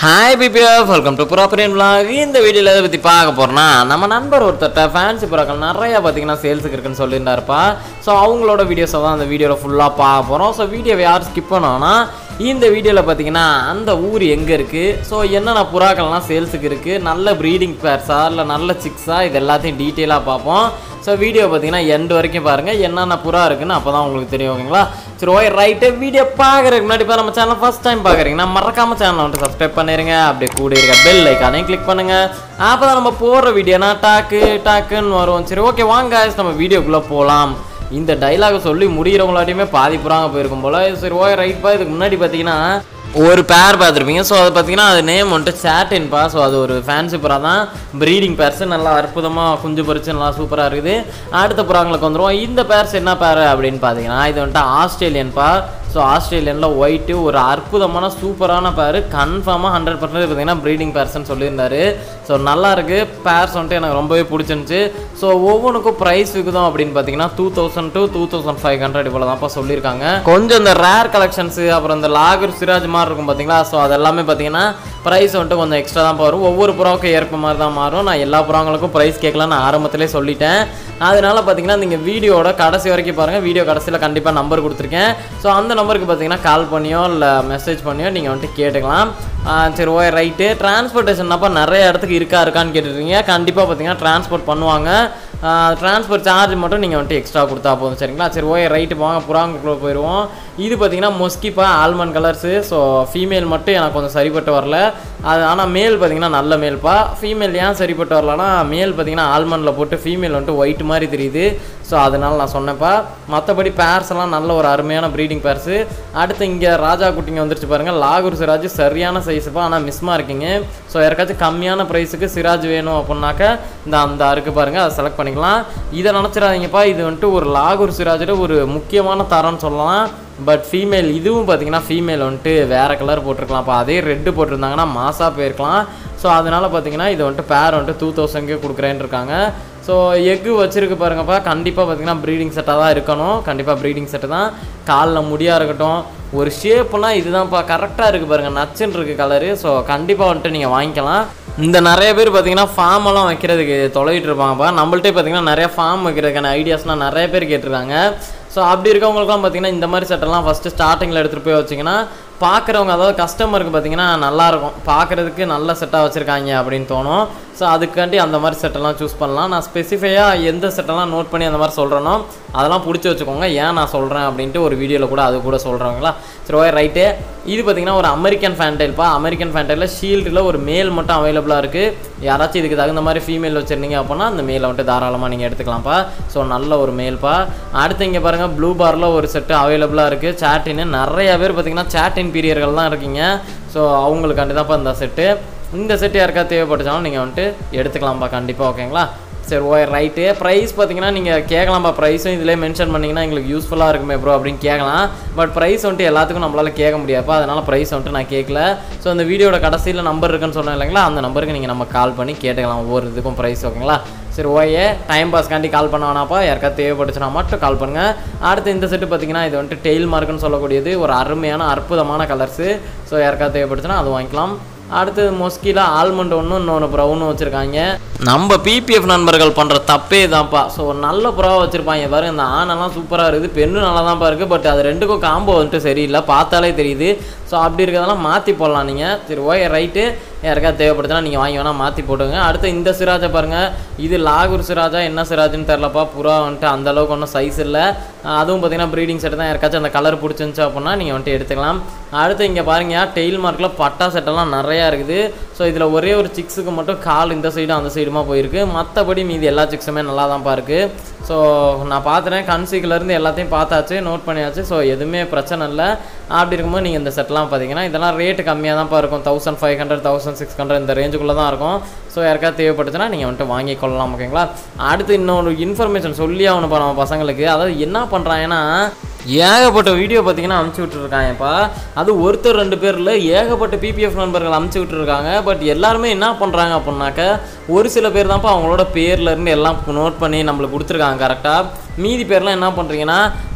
hi BPF welcome to ப்ராப்பரின் vlog இந்த வீடியோவில் எதை பற்றி பார்க்க போகிறோன்னா நம்ம நண்பர் ஒருத்தர்கிட்ட ஃபேன்சி புறாக்கள் நிறையா பார்த்தீங்கன்னா சேல்ஸுக்கு இருக்குன்னு சொல்லியிருந்தாருப்பா ஸோ அவங்களோட வீடியோஸை தான் அந்த வீடியோவில் ஃபுல்லாக பார்க்க போகிறோம் ஸோ வீடியோவை யார் ஸ்கிப் பண்ணோன்னா இந்த வீடியோவில் பார்த்தீங்கன்னா அந்த ஊர் எங்கே இருக்குது ஸோ என்னென்ன புறாக்கள்லாம் சேல்ஸுக்கு இருக்குது நல்ல ப்ரீடிங் பேர்ஸா இல்லை நல்ல சிக்ஸா இது எல்லாத்தையும் டீட்டெயிலாக பார்ப்போம் ஸோ வீடியோ பார்த்தீங்கன்னா எண்டு வரைக்கும் பாருங்கள் என்னென்ன புறா இருக்குன்னு அப்போ தான் உங்களுக்கு தெரியும் ஓகேங்களா சரி ஓகே ரைட்டு வீடியோ பார்க்குறதுக்கு முன்னாடி இப்போ நம்ம சேனல் ஃபஸ்ட் டைம் பார்க்குறீங்கன்னா மறக்காம சேனலை வந்துட்டு சப்ஸ்கிரைப் பண்ணிடுங்க அப்படியே கூட இருக்க பெல் ஐக்கானையும் கிளிக் பண்ணுங்கள் அப்போ தான் நம்ம போடுற வீடியோனா டாக்கு டாக்குன்னு வரும் சரி ஓகே வாங்க guys, நம்ம வீடியோக்குள்ளே போகலாம் இந்த டைலாக் சொல்லி முடிகிறவங்களாட்டியுமே பாதி புறாங்க போயிருக்கும் போல சரி ஓகே ரைட்ப்பா இதுக்கு முன்னாடி பார்த்தீங்கன்னா ஒரு பேர் பார்த்துருப்பீங்க ஸோ அது பார்த்தீங்கன்னா அது நேம் வந்துட்டு சேட்டின்பா ஸோ அது ஒரு ஃபேன்சி புறா தான் ப்ரீடிங் பேர்ஸ் நல்லா அற்புதமாக குஞ்சு பறிச்சு நல்லா சூப்பராக இருக்குது அடுத்த புறாங்களுக்கு வந்துடும் இந்த பேர்ஸ் என்ன பேர் அப்படின்னு பார்த்தீங்கன்னா இது வந்துட்டு ஆஸ்திரேலியன்பா ஸோ ஆஸ்திரேலியனில் ஒயிட்டு ஒரு அற்புதமான சூப்பரான பேர் கன்ஃபார்மாக ஹண்ட்ரட் பர்சன்டேஜ் பார்த்தீங்கன்னா ப்ரீடிங் பேர்ஸ்னு சொல்லியிருந்தாரு ஸோ நல்லா இருக்கு பேர்ஸ் வந்துட்டு எனக்கு ரொம்பவே பிடிச்சிருந்துச்சு ஸோ ஒவ்வொன்றுக்கும் ப்ரைஸ் விகுதம் அப்படின்னு பார்த்தீங்கன்னா two thousand to two thousand five hundred இவ்வளோ தான்ப்பா சொல்லியிருக்காங்க கொஞ்சம் இந்த ரேர் கலெக்ஷன்ஸு அப்புறம் இந்த லாகர் சிராஜ் மாதிரி இருக்கும் பார்த்தீங்களா ஸோ அதெல்லாமே பார்த்தீங்கன்னா ப்ரைஸ் வந்துட்டு கொஞ்சம் எக்ஸ்ட்ரா தான் வரும் ஒவ்வொரு புறாவுக்கும் ஏற்ப மாதிரி தான் மாறும் நான் எல்லா புறாங்களுக்கும் ப்ரைஸ் கேட்கலாம் நான் ஆரம்பத்திலே சொல்லிட்டேன் அதனால பார்த்தீங்கன்னா நீங்கள் வீடியோட கடைசி வரைக்கும் பாருங்கள் வீடியோ கடைசியில் கண்டிப்பாக நம்பர் கொடுத்துருக்கேன் ஸோ அந்த நம்பருக்கு பார்த்தீங்கன்னா கால் பண்ணியோ இல்லை மெசேஜ் பண்ணியோ நீங்கள் வந்துட்டு கேட்டுக்கலாம் ஆ, சரி ஓகே ரைட்டு டிரான்ஸ்போர்ட்டேஷன் அப்போ நிறைய இடத்துக்கு இருக்கா இருக்கான்னு கேட்டுருக்கீங்க கண்டிப்பாக பார்த்தீங்கன்னா டிரான்ஸ்போர்ட் பண்ணுவாங்க டிரான்ஸ்போர்ட் சார்ஜ் மட்டும் நீங்கள் வந்துட்டு எக்ஸ்ட்ரா கொடுத்தா போதும் சரிங்களா சரி ஓகே ரைட்டு வாங்க புறாங்குள்ளே போயிடுவோம் இது பார்த்தீங்கன்னா மொஸ்கிப்பா ஆல்மண்ட் கலர்ஸு ஸோ ஃபீமேல் மட்டும் எனக்கு கொஞ்சம் சரிப்பட்டு வரல அது ஆனால் மேல் பார்த்தீங்கன்னா நல்ல மேல்ப்பா ஃபீமேல் ஏன் சரிப்பட்டு வரலன்னா மேல் பார்த்தீங்கன்னா ஆல்மண்டில் போட்டு ஃபீமேல் வந்துட்டு ஒயிட் மாதிரி தெரியுது ஸோ அதனால நான் சொன்னேன்ப்பா மற்றபடி பேர்ஸ் எல்லாம் நல்ல ஒரு அருமையான ப்ரீடிங் பேர்ஸு அடுத்து இங்கே ராஜா குட்டிங்க வந்துருச்சு பாருங்கள் லாகூர் சிராஜ் சரியான சைஸுப்பா ஆனால் மிஸ்மாக இருக்கீங்க ஸோ யாருக்காச்சும் கம்மியான ப்ரைஸுக்கு சிராஜ் வேணும் அப்படின்னாக்க இந்த அந்த அருக்கு பாருங்கள் அதை செலக்ட் பண்ணிக்கலாம் இதை நினச்சிடாதீங்கப்பா இது வந்துட்டு ஒரு லாகூர் சிராஜோட ஒரு முக்கியமான தரம்னு சொல்லலாம் பட் ஃபீமேல் இதுவும் பார்த்தீங்கன்னா ஃபீமேல் வந்துட்டு வேறு கலர் போட்டிருக்கலாம்ப்பா அதே ரெட்டு போட்டிருந்தாங்கன்னா மாசாக போயிருக்கலாம் ஸோ அதனால் பார்த்தீங்கன்னா இது வந்துட்டு பேர் வந்துட்டு டூ தௌசண்ட்கே கொடுக்குறேன்னு இருக்காங்க ஸோ எக்கு வச்சிருக்கு பாருங்கப்பா கண்டிப்பாக பார்த்தீங்கன்னா ப்ரீடிங் செட்டாக தான் இருக்கணும் கண்டிப்பாக ப்ரீடிங் செட்டு தான் காலில் முடியாக இருக்கட்டும் ஒரு ஷேப்லாம் இதுதான்ப்பா கரெக்டாக இருக்குது பாருங்கள் நச்சுன்னு இருக்குது கலரு ஸோ கண்டிப்பாக வந்துட்டு நீங்கள் வாங்கிக்கலாம் இந்த நிறைய பேர் பார்த்தீங்கன்னா ஃபார்ம் எல்லாம் வைக்கிறதுக்கு தொலைவிட்டு இருப்பாங்கப்பா நம்மள்ட்டே பார்த்தீங்கன்னா நிறைய ஃபார்ம் வைக்கிறதுக்கான ஐடியாஸ்லாம் நிறைய பேர் கேட்டிருக்காங்க ஸோ அப்படி இருக்கவங்களுக்குலாம் பார்த்தீங்கன்னா இந்த மாதிரி செட்டெல்லாம் ஃபஸ்ட்டு ஸ்டார்டிங்கில் எடுத்துகிட்டு போய் வச்சிங்கன்னா பார்க்குறவங்க அதாவது கஸ்டமருக்கு பார்த்தீங்கன்னா நல்லாயிருக்கும் பார்க்குறதுக்கு நல்ல செட்டாக வச்சுருக்காங்க அப்படின்னு தோணும் ஸோ அதுக்காண்டி அந்த மாதிரி செட்டெல்லாம் சூஸ் பண்ணலாம் நான் ஸ்பெசிஃபையாக எந்த செட்டெல்லாம் நோட் பண்ணி அந்த மாதிரி சொல்கிறேனோ அதெல்லாம் பிடிச்சி வச்சுக்கோங்க ஏன் நான் சொல்கிறேன் அப்படின்ட்டு ஒரு வீடியோவில் கூட அது கூட சொல்கிறவங்களா சரி ஓகே ரைட்டு இது பார்த்தீங்கன்னா ஒரு அமெரிக்கன் ஃபேன்டைல்ப்பா அமெரிக்கன் ஃபேன்டைலில் ஷீல்டில் ஒரு மேல் மட்டும் அவைலபிளாக இருக்குது யாராச்சும் இதுக்கு தகுந்த மாதிரி ஃபீமேல் வச்சுருந்தீங்க அப்படின்னா அந்த மேலை வந்துட்டு தாராளமாக நீங்கள் எடுத்துக்கலாம்ப்பா ஸோ நல்ல ஒரு மேல்ப்பா அடுத்து இங்கே பாருங்கள் ப்ளூ பாரில் ஒரு செட்டு அவைலபிளாக இருக்குது சேட்டின்னு நிறைய பேர் பார்த்தீங்கன்னா சேட்டின் பீரியர்கள் தான் இருக்கீங்க ஸோ அவங்களுக்காண்டி தான்ப்பா இந்த செட்டு இந்த செட்டு யாருக்கா தேவைப்பட்டுச்சாலும் நீங்கள் வந்துட்டு எடுத்துக்கலாம்ப்பா கண்டிப்பாக ஓகேங்களா சரி ஓ ரைட்டு ப்ரைஸ் பார்த்தீங்கன்னா நீங்கள் கேட்கலாம்ப்பா ப்ரைஸும் இதிலே மென்ஷன் பண்ணிங்கன்னா எங்களுக்கு யூஸ்ஃபுல்லாக இருக்குமே ப்ரோ அப்படின்னு கேட்கலாம் பட் ப்ரைஸ் வந்துட்டு எல்லாத்துக்கும் நம்மளால் கேட்க முடியாதுப்பா அதனால் ப்ரைஸ் வந்துட்டு நான் கேட்கல ஸோ அந்த வீடியோட கடைசியில் நம்பர் இருக்குன்னு சொன்னேன் இல்லைங்களா அந்த நம்பருக்கு நீங்கள் நம்ம கால் பண்ணி கேட்டுக்கலாம் ஒவ்வொரு இதுக்கும் ப்ரைஸ் ஓகேங்களா சரி ஓயே டைம் பாஸ்க்காண்டி கால் பண்ண வேணாப்பா யாருக்காவது தேவைப்பட்டுச்சுன்னா மட்டும் கால் பண்ணுங்கள் அடுத்து இந்த செட்டு பார்த்தீங்கன்னா இது வந்துட்டு டெயில் மார்க்குன்னு சொல்லக்கூடியது ஒரு அருமையான அற்புதமான கலர்ஸு ஸோ யாருக்காவது தேவைப்பட்டுச்சுன்னா அது வாங்கிக்கலாம் அடுத்தது மொஸ்கியில் ஆல்மண்ட் ஒன்று இன்னொன்று ப்ரௌனும் வச்சுருக்காங்க நம்ம பிபிஎஃப் நண்பர்கள் பண்ணுற தப்பே தான்ப்பா ஸோ நல்ல புறாவை வச்சுருப்பாங்க பாருங்க இந்த ஆனெல்லாம் சூப்பராக இருக்குது பெண்ணும் நல்லா தான்ப்பா இருக்குது பட் அது ரெண்டுக்கும் காம்போ வந்துட்டு சரியில்லை பார்த்தாலே தெரியுது ஸோ அப்படி இருக்கிறதெல்லாம் மாற்றி போடலாம் நீங்கள் சரி ஓகே ரைட்டு யாருக்காவது தேவைப்படுதுன்னா நீங்கள் வாங்கி வேணால் மாற்றி போட்டுங்க அடுத்து இந்த சிராஜை பாருங்கள் இது லாகூர் சிராஜா என்ன சிராஜ்னு தெரிலப்பா புறா வந்துட்டு அந்த அளவுக்கு ஒன்றும் சைஸ் இல்லை அதுவும் பார்த்தீங்கன்னா ப்ரீடிங் செட் தான் யாருக்காச்சும் அந்த கலர் பிடிச்சிருந்துச்சு அப்படின்னா நீங்கள் வந்துட்டு எடுத்துக்கலாம் அடுத்து இங்கே பாருங்க டெயில் மார்க்கில் பட்டா செட்டெல்லாம் நிறையா இருக்குது ஸோ இதில் ஒரே ஒரு சிக்ஸுக்கு மட்டும் கால் இந்த சைடும் அந்த சைடுமா போயிருக்கு மற்றபடி மீதி எல்லா சிக்ஸுமே நல்லா தான்ப்பா இருக்குது ஸோ நான் பார்த்துட்டேன் கன்சிக்கிலேருந்து எல்லாத்தையும் பார்த்தாச்சு நோட் பண்ணியாச்சு ஸோ எதுவுமே பிரச்சனை இல்லை அப்படி இருக்கும்போது நீங்கள் இந்த செட்லாம் பார்த்தீங்கன்னா இதெல்லாம் ரேட்டு கம்மியாக தான்ப்பா இருக்கும் thousand five hundred thousand six hundred இந்த ரேஞ்சுக்குள்ளே தான் இருக்கும் ஸோ யாருக்காவது தேவைப்பட்டுச்சுன்னா நீங்கள் வந்துட்டு வாங்கி கொள்ளலாம் ஓகேங்களா அடுத்து இன்னொரு இன்ஃபர்மேஷன் சொல்லி ஆகணும்ப்பா நம்ம பசங்களுக்கு அதாவது என்ன பண்ணுறாங்கன்னா ஏகப்பட்ட வீடியோ பார்த்தீங்கன்னா அமுச்சு விட்டுருக்காங்கப்பா அது ஒருத்தர் ரெண்டு பேரில் ஏகப்பட்ட பிபிஎஃப் நண்பர்கள் அமுச்சு விட்டுருக்காங்க பட் எல்லாருமே என்ன பண்ணுறாங்க அப்படின்னாக்க ஒரு சில பேர் தான்ப்பா அவங்களோட பேர்லேருந்து எல்லாம் நோட் பண்ணி நம்மளுக்கு கொடுத்துருக்காங்க கரெக்டாக மீதி பேர்லாம் என்ன பண்ணுறீங்கன்னா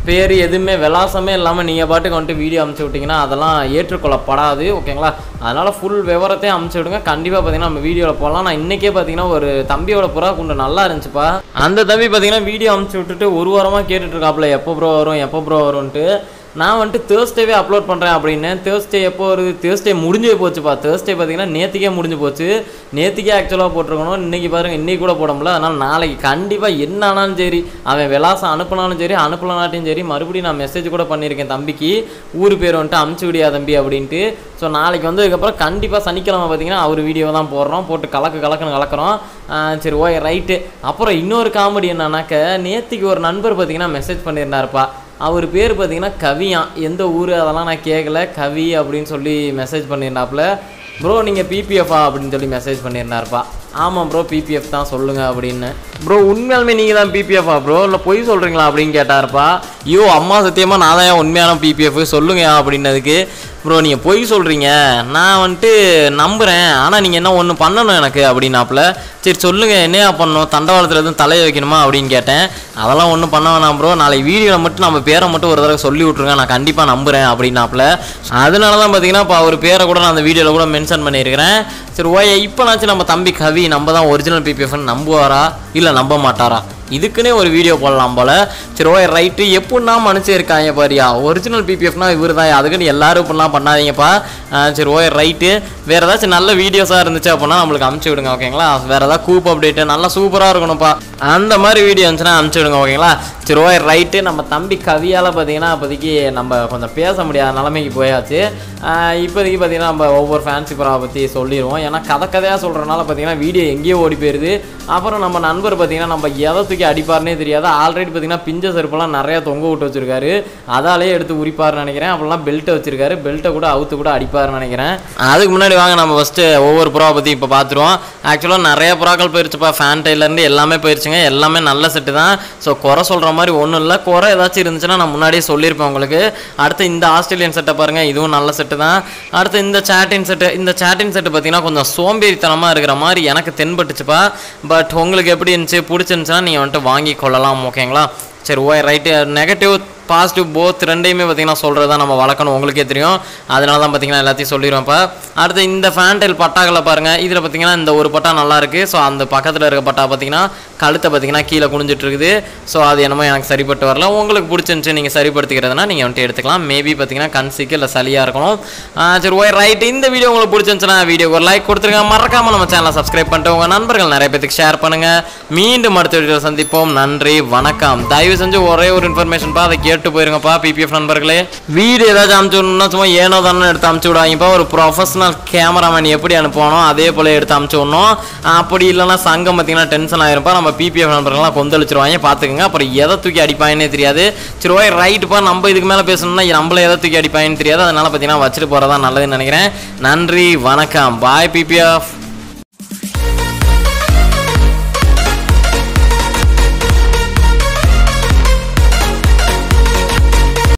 பேர் எதுவுமே விலாசமே இல்லாமல் நீங்கள் பாட்டுக்கு வந்துட்டு வீடியோ அமுச்சு விட்டிங்கன்னா அதெல்லாம் ஏற்றுக்கொள்ளப்படாது ஓகேங்களா அதனால் ஃபுல் விவரத்தையும் அமுச்சு விடுங்க கண்டிப்பாக பார்த்தீங்கன்னா நம்ம வீடியோவில் போடலாம் நான் இன்றைக்கே பார்த்தீங்கன்னா ஒரு தம்பியோட புறா குண்டு நல்லா இருந்துச்சுப்பா அந்த தம்பி பார்த்தீங்கன்னா வீடியோ அமுச்சு விட்டுட்டு ஒரு வாரமாக கேட்டுட்டு இருக்காப்புல எப்போ ப்ரோ வரும் எப்போ ப்ரோ வரும்ன்ட்டு நான் வந்துட்டு தேர்ஸ்டேவே அப்லோட் பண்ணுறேன் அப்படின்னு தேர்ஸ்டே எப்போ வருது தேர்ஸ்டே முடிஞ்சே போச்சுப்பா தேர்ஸ்டே பார்த்தீங்கன்னா நேற்றுக்கே முடிஞ்சு போச்சு நேற்றுக்கே ஆக்சுவலாக போட்டிருக்கணும் இன்றைக்கி பாருங்கள் இன்றைக்கி கூட போட முடியல அதனால் நாளைக்கு கண்டிப்பாக என்ன ஆனாலும் சரி அவன் விலாசம் அனுப்பினாலும் சரி அனுப்பலனாட்டையும் சரி மறுபடியும் நான் மெசேஜ் கூட பண்ணியிருக்கேன் தம்பிக்கு ஊர் பேர் வந்துட்டு அமுச்சு விடியா தம்பி அப்படின்ட்டு ஸோ நாளைக்கு வந்ததுக்கப்புறம் கண்டிப்பாக சனிக்கிழமை பார்த்தீங்கன்னா அவர் வீடியோ தான் போடுறோம் போட்டு கலக்கு கலக்குன்னு கலக்குறோம் ஆஹ் சரி ஓகே ரைட்டு அப்புறம் இன்னொரு காமெடி என்னன்னாக்க நேற்றுக்கு ஒரு நண்பர் பார்த்தீங்கன்னா மெசேஜ் பண்ணியிருந்தாருப்பா அவர் பேர் பார்த்தீங்கன்னா கவியா எந்த ஊர் அதெல்லாம் நான் கேட்கல கவி அப்படின்னு சொல்லி மெசேஜ் பண்ணியிருந்தாப்புல ப்ரோ நீங்கள் பிபிஎஃபா அப்படின்னு சொல்லி மெசேஜ் பண்ணியிருந்தாருப்பா ஆமாம் ப்ரோ பிபிஎஃப் தான் சொல்லுங்க அப்படின்னு ப்ரோ உண்மையாலுமே நீங்கள் தான் பிபிஎஃபா ப்ரோ இல்லை பொய் சொல்கிறீங்களா அப்படின்னு கேட்டாருப்பா ஐயோ அம்மா சத்தியமாக நான் தான் உண்மையான பிபிஎஃப் சொல்லுங்க அப்படின்னதுக்கு ப்ரோ நீங்கள் பொய் சொல்கிறீங்க நான் வந்துட்டு நம்புகிறேன் ஆனால் நீங்கள் என்ன ஒன்று பண்ணணும் எனக்கு அப்படின்னாப்புல சரி சொல்லுங்கள் என்னையா பண்ணணும் தண்டவாளத்தில் எதுவும் தலையை வைக்கணுமா அப்படின்னு கேட்டேன் அதெல்லாம் ஒன்றும் பண்ண வேணாம் ப்ரோ நாளைக்கு வீடியோவில் மட்டும் நம்ம பேரை மட்டும் ஒரு தடவை சொல்லி விட்ருங்க நான் கண்டிப்பாக நம்புகிறேன் அப்படின்னாப்புல அதனால தான் பார்த்தீங்கன்னா இப்போ அவர் பேரை கூட நான் அந்த வீடியோவில் கூட மென்ஷன் பண்ணியிருக்கிறேன் சரி ஓய் இப்போனாச்சும் நம்ம தம்பி கவி நம்ம தான் ஒரிஜினல் பிபிஎஃப்னு நம்புவாரா இல்லை நம்ப மாட்டாரா இதுக்குன்னே ஒரு வீடியோ போடலாம் போல சரி ஓய் ரைட்டு எப்படின்னா மனுஷன் இருக்காங்க பாரியா ஒரிஜினல் பிபிஎஃப்னா இவர் தான் அதுக்குன்னு எல்லாரும் இப்படிலாம் பண்ணாதீங்கப்பா ஆ, சரி ஓய் ரைட்டு வேறு ஏதாச்சும் நல்ல வீடியோஸாக இருந்துச்சு அப்படின்னா நம்மளுக்கு அமுச்சு விடுங்க ஓகேங்களா வேறு ஏதாவது கூப் அப்டேட்டு நல்லா சூப்பராக இருக்கணும்ப்பா அந்த மாதிரி வீடியோ இருந்துச்சுன்னா அமுச்சு விடுங்க ஓகேங்களா சரி ஓய் ரைட்டு நம்ம தம்பி கவியால் பார்த்தீங்கன்னா இப்போதைக்கு நம்ம கொஞ்சம் பேச முடியாத நிலைமைக்கு போயாச்சு ஆ, இப்போதைக்கு பார்த்தீங்கன்னா நம்ம ஒவ்வொரு ஃபேன்சி புறாவை பற்றி சொல்லிடுவோம் ஏன்னா கதை கதையாக சொல்கிறனால பார்த்தீங்கன்னா வீடியோ எங்கேயோ ஓடி போயிடுது அப்புறம் நம்ம நண்பர் பார்த்தீங்கன்னா நம்ம எதை தூக்கி அடிப்பார்னே தெரியாது ஆல்ரெடி பார்த்தீங்கன்னா பிஞ்ச செருப்பெல்லாம் நிறையா தொங்க விட்டு வச்சிருக்காரு அதாலே எடுத்து உரிப்பார்னு நினைக்கிறேன் அப்படிலாம் பெல்ட்டை வச்சிருக்காரு பெல்ட்டை கூட அவுத்து கூட அடிப்பார்னு நினைக்கிறேன் அதுக்கு முன்னாடி வாங்க நம்ம ஃபஸ்ட்டு ஒவ்வொரு புறாவை பற்றி இப்போ பார்த்துருவோம் ஆக்சுவலாக நிறைய புறாக்கள் போயிருச்சுப்பா ஃபேன் டைலர்ந்து எல்லாமே போயிருச்சுங்க எல்லாமே நல்ல செட்டு தான் ஸோ குறை சொல்கிற மாதிரி ஒன்றும் இல்லை குறை ஏதாச்சும் இருந்துச்சுன்னா நான் முன்னாடியே சொல்லியிருப்பேன் உங்களுக்கு அடுத்து இந்த ஆஸ்திரேலியன் செட்டை பாருங்கள் இதுவும் நல்ல செட்டு தான் அடுத்து இந்த சேட்டின் செட்டு இந்த சேட்டின் செட்டு பார்த்தீங்கன்னா கொஞ்சம் சோம்பேறித்தனமாக இருக்கிற மாதிரி எனக்கு தென்பட்டுச்சுப்பா பட் உங்களுக்கு எப்படி இருந்துச்சு பிடிச்சிருந்துச்சுன்னா நீங்கள் வந்துட்டு வாங்கி கொள்ளலாம் ஓகேங்களா சரி oh right negative positive both ரெண்டையுமே பார்த்தீங்கன்னா சொல்கிறது தான் நம்ம வளர்க்கணும் உங்களுக்கே தெரியும் அதனால தான் பார்த்தீங்கன்னா எல்லாத்தையும் சொல்லிடுவேன்ப்பா அடுத்து இந்த ஃபேன்டைல் பட்டாக்களை பாருங்கள் இதில் பார்த்தீங்கன்னா இந்த ஒரு பட்டா நல்லா இருக்குது ஸோ அந்த பக்கத்தில் இருக்க பட்டா பார்த்தீங்கன்னா கழுத்தை பார்த்தீங்கன்னா கீழே குனிஞ்சிட்டு இருக்குது ஸோ அது என்னமோ எனக்கு சரிப்பட்டு வரல உங்களுக்கு பிடிச்சிருந்துச்சு நீங்கள் சரிப்படுத்திக்கிறதுனா நீங்கள் வந்துட்டு எடுத்துக்கலாம் மேபி பார்த்தீங்கன்னா கன்சிக்கு இல்லை சளியாக இருக்கணும் ஆ, சரி ஓய் ரைட் இந்த வீடியோ உங்களுக்கு பிடிச்சிருந்துச்சுன்னா வீடியோக்கு ஒரு லைக் கொடுத்துருங்க மறக்காமல் நம்ம சேனலை சப்ஸ்கிரைப் பண்ணிட்டு உங்கள் நண்பர்கள் நிறைய பேத்துக்கு ஷேர் பண்ணுங்கள் மீண்டும் அடுத்த வீடியோ சந்திப்போம் நன்றி வணக்கம் தயவு செஞ்சு ஒரே ஒரு இன்ஃபர்மேஷன்ப்பா அதை கேட்டு போயிருங்கப்பா பிபிஎஃப் நண்பர்களே வீடியோ ஏதாச்சும் அமுச்சு விடணும்னா சும்மா ஏனோ தானே எடுத்து அமுச்சு விடாங்கப்பா ஒரு ப்ரொஃபஷனல் கேமராமேன் எப்படி அனுப்பணும் அதே போல் எடுத்து அமுச்சு விடணும் அப்படி இல்லைன்னா சங்கம் பார்த்தீங்கன்னா டென்ஷன் ஆயிருப்பா நம்ம பிபிஎஃப் நண்பர்கள்லாம் கொந்தளிச்சிருவாங்க பார்த்துக்கங்க அப்புறம் எதை தூக்கி அடிப்பாங்கன்னே தெரியாது சரி ஓய் ரைட்டுப்பா நம்ம இதுக்கு மேலே பேசணும்னா நம்மள எதை தூக்கி அடிப்பாங்கன்னு தெரியாது அதனால பார்த்தீங்கன்னா வச்சுட்டு போகிறதா நல்லதுன்னு நினைக்கிறேன் நன்றி வணக்கம் பாய் பிபிஎஃப்